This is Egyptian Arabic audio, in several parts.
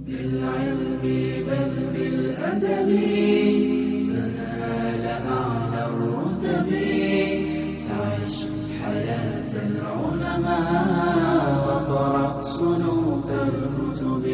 بالعلم بل بالأدب تنال أعلى الرتب عش حياة العلماء وقرأ صنوف الكتب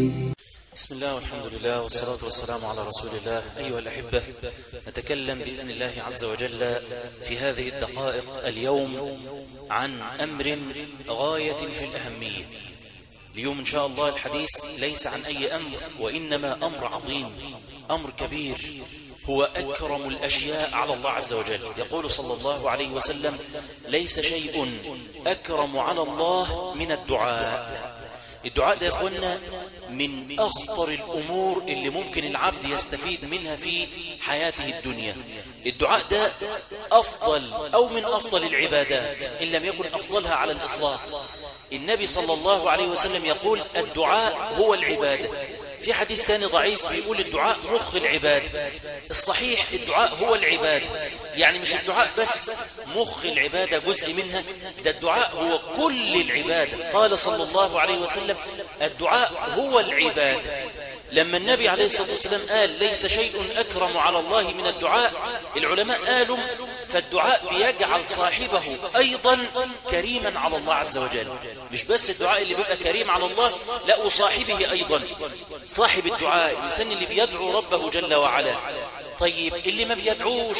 بسم الله والحمد لله والصلاة والسلام على رسول الله أيها الأحبة نتكلم بإذن الله عز وجل في هذه الدقائق اليوم عن أمر غاية في الأهمية اليوم إن شاء الله الحديث ليس عن أي أمر وإنما أمر عظيم أمر كبير هو أكرم الأشياء على الله عز وجل يقول صلى الله عليه وسلم ليس شيء أكرم على الله من الدعاء الدعاء ده يا اخوانا من اخطر الامور اللي ممكن العبد يستفيد منها في حياته الدنيا الدعاء ده افضل او من افضل العبادات ان لم يكن افضلها على الاطلاق النبي صلى الله عليه وسلم يقول الدعاء هو العباده في حديث ثاني ضعيف بيقول الدعاء مخ العبادة الصحيح الدعاء هو العبادة يعني مش الدعاء بس مخ العبادة جزء منها ده الدعاء هو كل العبادة قال صلى الله عليه وسلم الدعاء هو العبادة لما النبي عليه الصلاة والسلام قال ليس شيء أكرم على الله من الدعاء العلماء قالوا فالدعاء بيجعل صاحبه أيضا كريما على الله عز وجل مش بس الدعاء اللي بيبقى كريم على الله لا وصاحبه أيضا صاحب الدعاء الإنسان اللي بيدعو ربه جل وعلا طيب اللي ما بيدعوش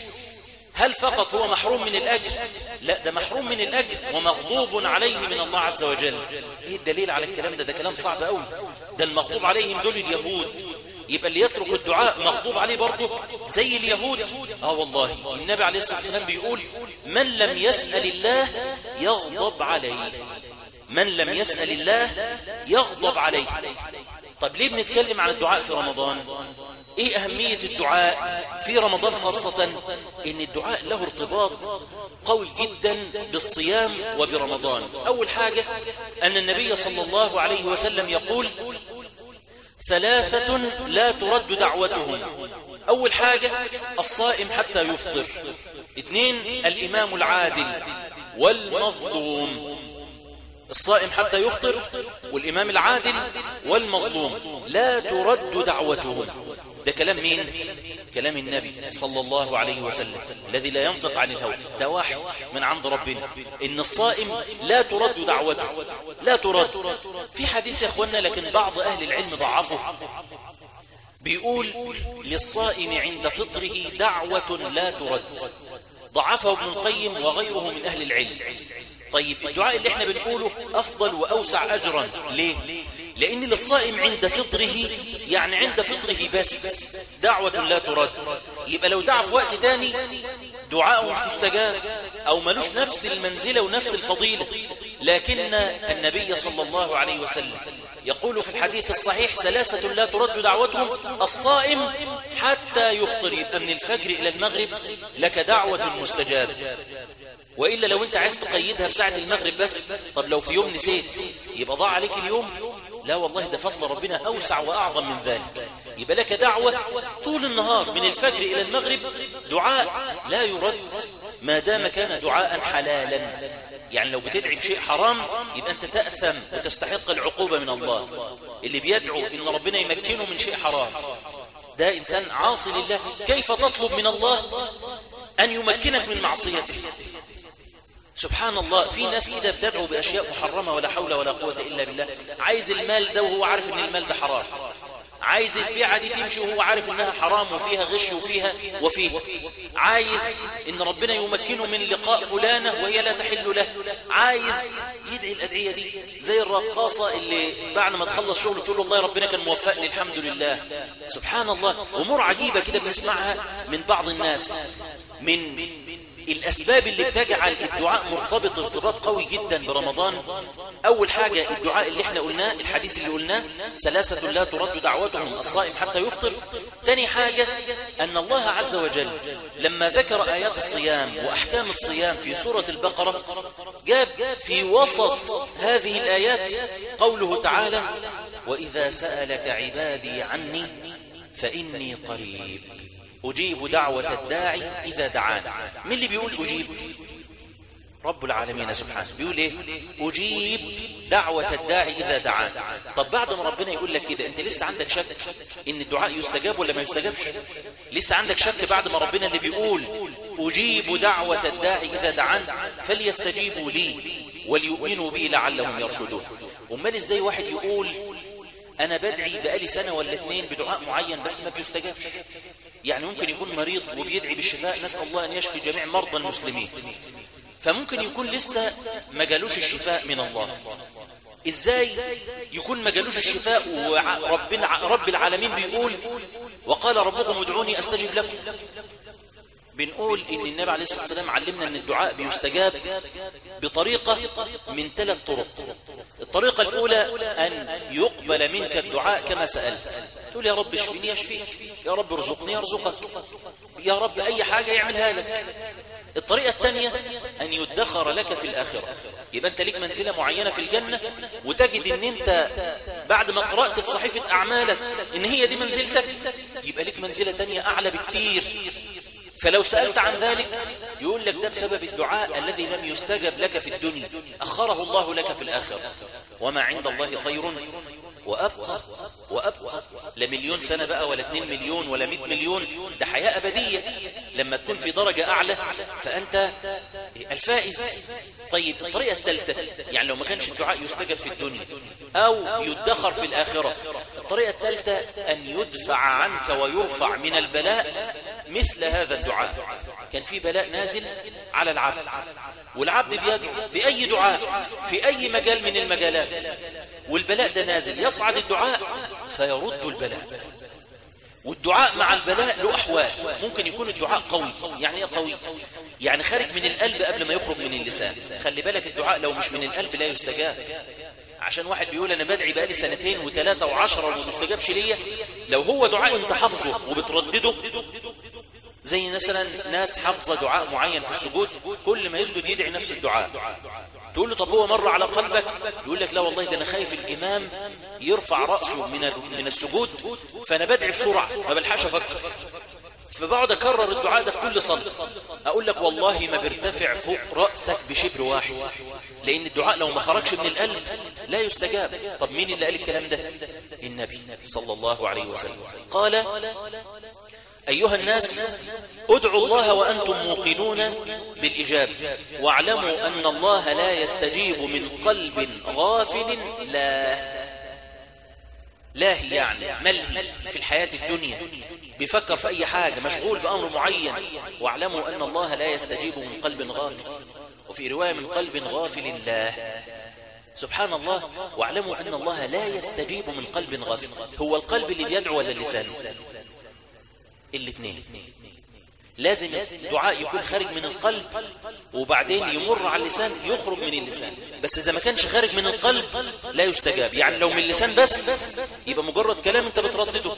هل فقط هو محروم من الأجر لا ده محروم من الأجر ومغضوب عليه من الله عز وجل ايه الدليل على الكلام ده ده كلام صعب قوي ده المغضوب عليهم دول اليهود يبقى اللي يترك الدعاء مغضوب عليه برضه زي اليهود اه والله النبي عليه الصلاة والسلام بيقول من لم يسأل الله يغضب عليه من لم يسأل الله يغضب عليه طب ليه بنتكلم عن الدعاء في رمضان ايه اهمية الدعاء في رمضان خاصة ان الدعاء له ارتباط قوي جدا بالصيام وبرمضان اول حاجة ان النبي صلى الله عليه وسلم يقول ثلاثة لا ترد دعوتهم أول حاجة الصائم حتى يفطر اثنين الإمام العادل والمظلوم الصائم حتى يفطر والإمام العادل والمظلوم لا ترد دعوتهم ده كلام مين؟ كلام النبي صلى الله عليه وسلم الذي لا ينطق عن الهوى ده وحي من عند ربنا إن الصائم لا ترد دعوته لا ترد في حديث يا أخوانا لكن بعض أهل العلم ضعفه بيقول للصائم عند فطره دعوة لا ترد ضعفه ابن القيم وغيره من أهل العلم طيب الدعاء اللي احنا بنقوله أفضل وأوسع أجرا ليه؟ لأن للصائم عند فطره يعني عند فطره بس دعوة لا ترد يبقى لو دعا في وقت تاني دعاءه مش مستجاب أو ملوش نفس المنزلة ونفس الفضيلة لكن النبي صلى الله عليه وسلم يقول في الحديث الصحيح ثلاثة لا ترد دعوتهم الصائم حتى يفطر يبقى من الفجر إلى المغرب لك دعوة مستجابة وإلا لو أنت عايز تقيدها بساعة المغرب بس طب لو في يوم نسيت يبقى ضاع عليك اليوم لا والله ده فضل ربنا أوسع وأعظم من ذلك يبقى لك دعوة طول النهار من الفجر إلى المغرب دعاء لا يرد ما دام كان دعاء حلالا يعني لو بتدعي بشيء حرام يبقى أنت تأثم وتستحق العقوبة من الله اللي بيدعو إن ربنا يمكنه من شيء حرام ده إنسان عاصي لله كيف تطلب من الله أن يمكنك من معصيته سبحان الله في ناس كده بتدعو بأشياء محرمة ولا حول ولا قوة إلا بالله عايز المال ده وهو عارف ان المال ده حرام عايز البيعة دي تمشي وهو عارف انها حرام وفيها غش وفيها وفيه عايز ان ربنا يمكنه من لقاء فلانة وهي لا تحل له عايز يدعي الأدعية دي زي الرقاصة اللي بعد ما تخلص شغل تقول له الله ربنا كان موفقني الحمد لله سبحان الله أمور عجيبة كده بنسمعها من بعض الناس من الأسباب اللي بتجعل الدعاء مرتبط ارتباط قوي جدا برمضان أول حاجة الدعاء اللي احنا قلناه الحديث اللي قلناه ثلاثة لا ترد دعوتهم الصائم حتى يفطر تاني حاجة أن الله عز وجل لما ذكر آيات الصيام وأحكام الصيام في سورة البقرة جاب في وسط هذه الآيات قوله تعالى وإذا سألك عبادي عني فإني قريب أجيب دعوة الداعي إذا دعان من اللي بيقول أجيب رب العالمين سبحانه بيقول ايه اجيب دعوة الداعي اذا دعان طب بعد ما ربنا يقول لك كده انت لسه عندك شك ان الدعاء يستجاب ولا ما يستجابش لسه عندك شك بعد ما ربنا اللي بيقول اجيب دعوة الداعي اذا دعان فليستجيبوا لي وليؤمنوا بي لعلهم يرشدون امال ازاي واحد يقول انا بدعي بقالي سنة ولا اتنين بدعاء معين بس ما بيستجابش يعني ممكن يكون مريض وبيدعي بالشفاء نسأل الله ان يشفي جميع مرضى المسلمين فممكن يكون لسه ما جالوش الشفاء من الله ازاي يكون ما جالوش الشفاء وربنا رب العالمين بيقول وقال ربكم ادعوني استجب لكم بنقول ان النبي عليه الصلاة والسلام علمنا ان الدعاء بيستجاب بطريقة من ثلاث طرق الطريقة الاولى ان يقبل منك الدعاء كما سألت تقول يا رب اشفيني يشفيك يا رب ارزقني يرزقك يا رب اي حاجة يعملها لك الطريقة الثانية أن يدخر لك في الآخرة يبقى أنت ليك منزلة معينة في الجنة وتجد أن أنت بعد ما قرأت في صحيفة أعمالك أن هي دي منزلتك يبقى ليك منزلة تانية أعلى بكتير فلو سألت عن ذلك يقول لك ده بسبب الدعاء الذي لم يستجب لك في الدنيا أخره الله لك في الآخرة وما عند الله خير وأبقى وأبقى لا مليون سنة بقى ولا 2 مليون ولا 100 مليون ده حياة أبدية لما تكون في درجة أعلى فأنت الفائز طيب الطريقة الثالثة يعني لو ما كانش الدعاء يستجب في الدنيا أو يدخر في الآخرة الطريقة الثالثة أن يدفع عنك ويرفع من البلاء مثل هذا الدعاء كان في بلاء نازل على العبد والعبد بيدعو بأي دعاء في أي مجال من المجالات والبلاء ده نازل يصعد الدعاء فيرد البلاء والدعاء مع البلاء له أحوال ممكن يكون الدعاء قوي يعني ايه قوي يعني خارج من القلب قبل ما يخرج من اللسان خلي بالك الدعاء لو مش من القلب لا يستجاب عشان واحد بيقول انا بدعي بقالي سنتين وثلاثة وعشرة وما بيستجابش ليا لو هو دعاء انت حافظه وبتردده زي مثلا ناس حافظة دعاء معين في السجود كل ما يسجد يدعي نفس الدعاء تقول له طب هو مر على قلبك يقول لك لا والله ده انا خايف الامام يرفع رأسه من من السجود فانا بدعي بسرعة ما بلحقش افكر فبقعد اكرر الدعاء ده في كل صلاة اقول لك والله ما بيرتفع فوق رأسك بشبر واحد لان الدعاء لو ما خرجش من القلب لا يستجاب طب مين اللي قال الكلام ده النبي صلى الله عليه وسلم قال أيها الناس ادعوا الله وأنتم موقنون بالإجابة واعلموا أن الله لا يستجيب من قلب غافل لا لاهي يعني ملهي في الحياة الدنيا بيفكر في أي حاجة مشغول بأمر معين واعلموا أن الله لا يستجيب من قلب غافل وفي رواية من قلب غافل لا سبحان الله واعلموا أن الله لا يستجيب من قلب غافل هو القلب اللي بيدعو ولا اللسان الاثنين لازم الدعاء يكون خارج من القلب وبعدين يمر على اللسان يخرج من اللسان بس إذا ما كانش خارج من القلب لا يستجاب يعني لو من اللسان بس يبقى مجرد كلام انت بتردده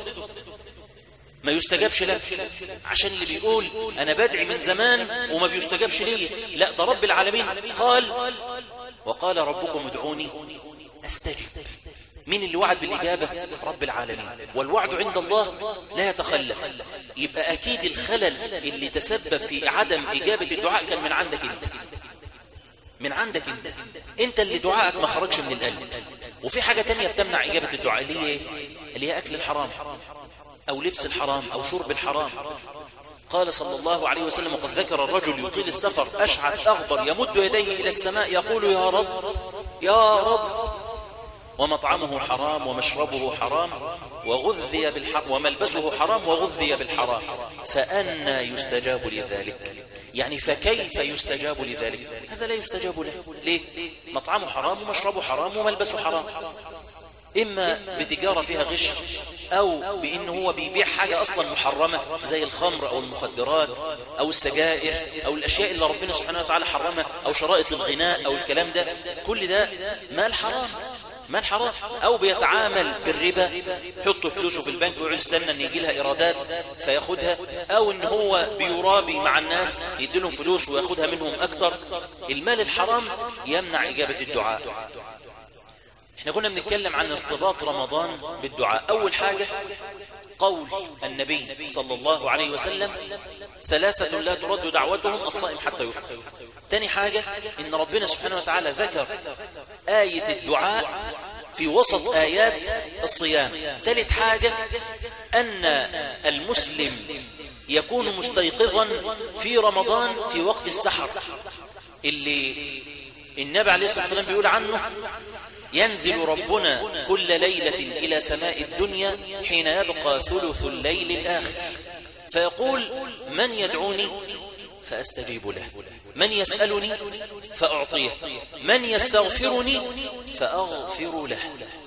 ما يستجابش لك عشان اللي بيقول أنا بدعي من زمان وما بيستجابش لي لا ده رب العالمين قال وقال ربكم ادعوني أستجب مين اللي وعد بالإجابة رب العالمين والوعد عند الله لا يتخلف يبقى أكيد الخلل اللي تسبب في عدم إجابة الدعاء كان من عندك انت من عندك انت انت اللي دعائك ما خرجش من القلب وفي حاجة تانية بتمنع إجابة الدعاء اللي هي اللي هي أكل الحرام أو لبس الحرام أو شرب الحرام قال صلى الله عليه وسلم وقد ذكر الرجل يطيل السفر أشعث أغبر يمد يديه إلى السماء يقول يا رب يا رب ومطعمه حرام ومشربه حرام وغذي بالحرام وملبسه حرام وغذي بالحرام فأنا يستجاب لذلك يعني فكيف يستجاب لذلك هذا لا يستجاب له ليه مطعمه حرام ومشربه حرام وملبسه حرام إما بتجارة فيها غش أو بأنه هو بيبيع حاجة أصلا محرمة زي الخمر أو المخدرات أو السجائر أو الأشياء اللي ربنا سبحانه وتعالى حرمها أو شرائط الغناء أو الكلام ده كل ده مال حرام مال حرام أو بيتعامل بالربا يحط فلوسه في البنك ويقعد يستنى أن يجي لها إيرادات فياخدها أو أن هو بيرابي مع الناس يدي لهم فلوس وياخدها منهم أكتر المال الحرام يمنع إجابة الدعاء احنا كنا بنتكلم عن ارتباط رمضان بالدعاء أول حاجة قول النبي صلى الله عليه وسلم ثلاثة لا ترد دعوتهم الصائم حتى يفطر تاني حاجة إن ربنا سبحانه وتعالى ذكر آية الدعاء في وسط آيات الصيام ثالث حاجة أن المسلم يكون مستيقظا في رمضان في وقت السحر اللي النبي عليه الصلاة والسلام بيقول عنه ينزل ربنا كل ليلة إلى سماء الدنيا حين يبقى ثلث الليل الآخر فيقول من يدعوني فأستجيب له من يسألني فأعطيه من يستغفرني فأغفر له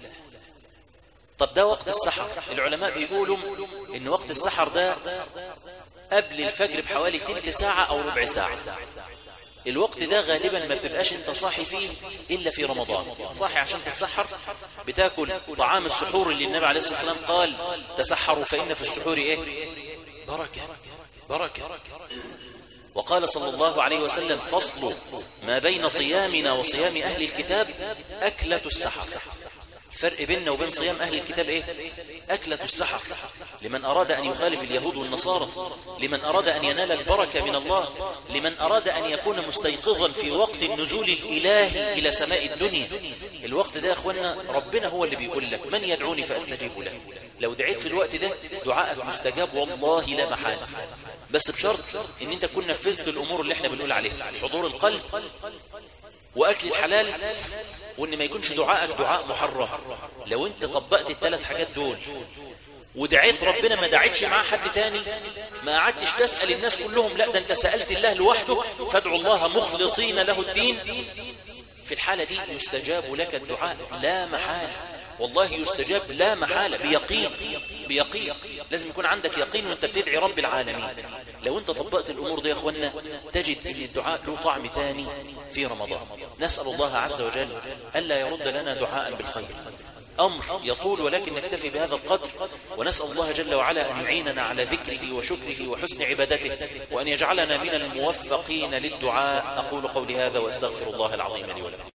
طب ده وقت السحر العلماء بيقولوا ان وقت السحر ده قبل الفجر بحوالي تلت ساعة او ربع ساعة الوقت ده غالبا ما بتبقاش انت صاحي فيه الا في رمضان صاحي عشان تتسحر بتاكل طعام السحور اللي النبي عليه الصلاة والسلام قال تسحروا فإن في السحور ايه بركة بركة وقال صلى الله عليه وسلم فصل ما بين صيامنا وصيام أهل الكتاب أكلة السحر الفرق بيننا وبين صيام أهل الكتاب إيه؟ أكلة السحر لمن أراد أن يخالف اليهود والنصارى لمن أراد أن ينال البركة من الله لمن أراد أن يكون مستيقظا في وقت النزول الإلهي إلى سماء الدنيا الوقت ده يا أخوانا ربنا هو اللي بيقول لك من يدعوني فأستجيب له لو دعيت في الوقت ده دعائك مستجاب والله لا محالة بس بشرط ان انت تكون نفذت الامور اللي احنا بنقول عليها حضور القلب واكل الحلال وان ما يكونش دعائك دعاء محرم لو انت طبقت الثلاث حاجات دول ودعيت ربنا ما دعيتش معاه حد تاني ما قعدتش تسأل الناس كلهم لا ده انت سألت الله لوحده فادعوا الله مخلصين له الدين في الحالة دي يستجاب لك الدعاء لا محالة والله يستجاب لا محالة بيقين بيقين لازم يكون عندك يقين وانت بتدعي رب العالمين لو انت طبقت الامور دي يا اخوانا تجد ان الدعاء له طعم تاني في رمضان نسأل الله عز وجل ألا يرد لنا دعاء بالخير أمر يطول ولكن نكتفي بهذا القدر ونسأل الله جل وعلا أن يعيننا على ذكره وشكره وحسن عبادته وأن يجعلنا من الموفقين للدعاء أقول قولي هذا وأستغفر الله العظيم لي ولكم